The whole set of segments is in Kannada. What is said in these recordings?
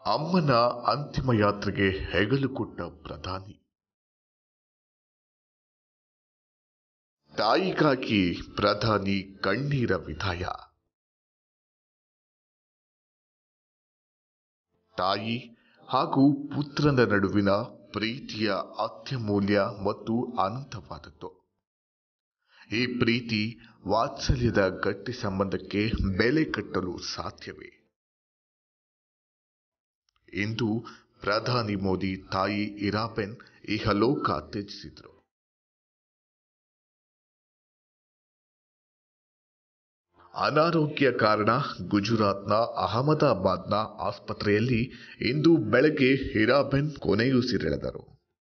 ಅಮ್ಮನ ಅಂತಿಮ ಯಾತ್ರೆಗೆ ಹೆಗಲು ಕೊಟ್ಟ ಪ್ರಧಾನಿ ತಾಯಿಗಾಗಿ ಪ್ರಧಾನಿ ಕಣ್ಣೀರ ವಿದಾಯ ತಾಯಿ ಹಾಗೂ ಪುತ್ರನ ನಡುವಿನ ಪ್ರೀತಿಯ ಅತ್ಯಮೂಲ್ಯ ಮತ್ತು ಅನಂತವಾದದ್ದು ಈ ಪ್ರೀತಿ ವಾತ್ಸಲ್ಯದ ಗಟ್ಟಿ ಸಂಬಂಧಕ್ಕೆ ಬೆಲೆ ಕಟ್ಟಲು ಸಾಧ್ಯವೇ ಇಂದು ಪ್ರಧಾನಿ ಮೋದಿ ತಾಯಿ ಇರಾಬೆನ್ ಇಹಲೋಕ ತ್ಯಜಿಸಿದರು ಅನಾರೋಗ್ಯ ಕಾರಣ ಗುಜರಾತ್ನ ಅಹಮದಾಬಾದ್ನ ಆಸ್ಪತ್ರೆಯಲ್ಲಿ ಇಂದು ಬೆಳಗ್ಗೆ ಹಿರಾಬೆನ್ ಕೊನೆಯುಸಿರೆಳೆದರು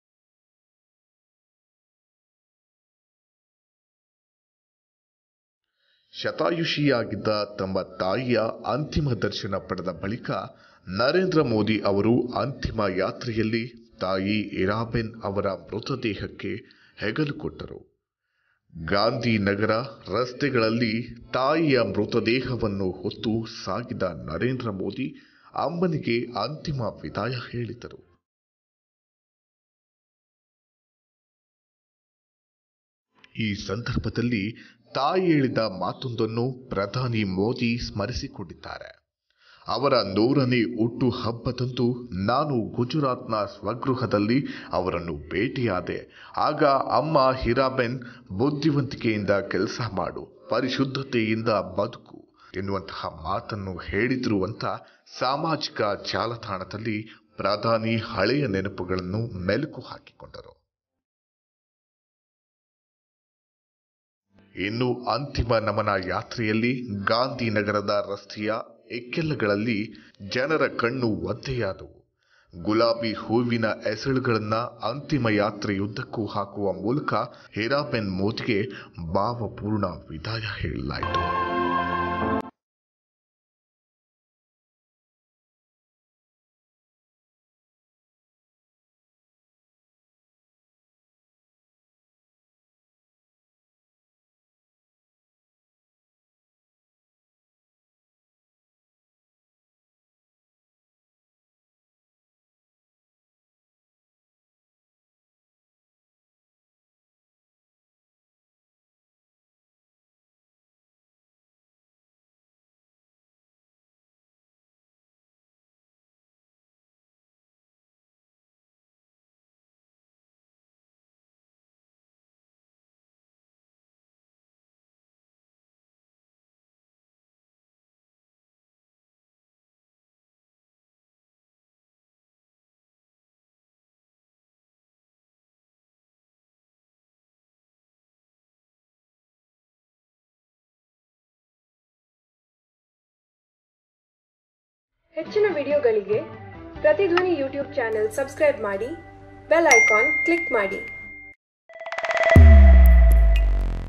ಶತಾಯುಷಿಯಾಗಿದ್ದ ತಮ್ಮ ತಾಯಿಯ ಅಂತಿಮ ದರ್ಶನ ಪಡೆದ ಬಳಿಕ ನರೇಂದ್ರ ಮೋದಿ ಅವರು ಅಂತಿಮ ಯಾತ್ರೆಯಲ್ಲಿ ತಾಯಿ ಇರಾಬೆನ್ ಅವರ ಮೃತದೇಹಕ್ಕೆ ಹೆಗಲು ಕೊಟ್ಟರು ಗಾಂಧಿನಗರ ರಸ್ತೆಗಳಲ್ಲಿ ತಾಯಿಯ ಮೃತದೇಹವನ್ನು ಹೊತ್ತು ಸಾಗಿದ ನರೇಂದ್ರ ಮೋದಿ ಅಮ್ಮನಿಗೆ ಅಂತಿಮ ವಿದಾಯ ಹೇಳಿದರು ಈ ಸಂದರ್ಭದಲ್ಲಿ ತಾಯಿ ಹೇಳಿದ ಮಾತೊಂದನ್ನು ಪ್ರಧಾನಿ ಮೋದಿ ಸ್ಮರಿಸಿಕೊಂಡಿದ್ದಾರೆ ಅವರ ನೂರನೇ ಹುಟ್ಟು ಹಬ್ಬದಂದು ನಾನು ಗುಜರಾತ್ನ ಸ್ವಗೃಹದಲ್ಲಿ ಅವರನ್ನು ಭೇಟಿಯಾದೆ ಆಗ ಅಮ್ಮ ಹಿರಾಬೆನ್ ಬುದ್ಧಿವಂತಿಕೆಯಿಂದ ಕೆಲಸ ಮಾಡು ಪರಿಶುದ್ಧತೆಯಿಂದ ಬದುಕು ಎನ್ನುವಂತಹ ಮಾತನ್ನು ಹೇಳಿದ್ರು ಅಂತ ಸಾಮಾಜಿಕ ಜಾಲತಾಣದಲ್ಲಿ ಪ್ರಧಾನಿ ಹಳೆಯ ನೆನಪುಗಳನ್ನು ಮೆಲುಕು ಹಾಕಿಕೊಂಡರು ಇನ್ನು ಅಂತಿಮ ನಮನ ಯಾತ್ರೆಯಲ್ಲಿ ಗಾಂಧಿನಗರದ ರಸ್ತೆಯ ಎಕ್ಕೆಲ್ಲಗಳಲ್ಲಿ ಜನರ ಕಣ್ಣು ಒದ್ದೆಯಾದವು ಗುಲಾಬಿ ಹೂವಿನ ಎಸಳುಗಳನ್ನ ಅಂತಿಮ ಯಾತ್ರೆಯುದ್ದಕ್ಕೂ ಹಾಕುವ ಮೂಲಕ ಹಿರಾಬೆನ್ ಮೋದಿಗೆ ಭಾವಪೂರ್ಣ ವಿದಾಯ ಹೇಳಲಾಯಿತು ಹೆಚ್ಚಿನ ವಿಡಿಯೋಗಳಿಗೆ ಪ್ರತಿಧ್ವನಿ ಯೂಟ್ಯೂಬ್ ಚಾನೆಲ್ ಸಬ್ಸ್ಕ್ರೈಬ್ ಮಾಡಿ ಬೆಲ್ ಐಕಾನ್ ಕ್ಲಿಕ್ ಮಾಡಿ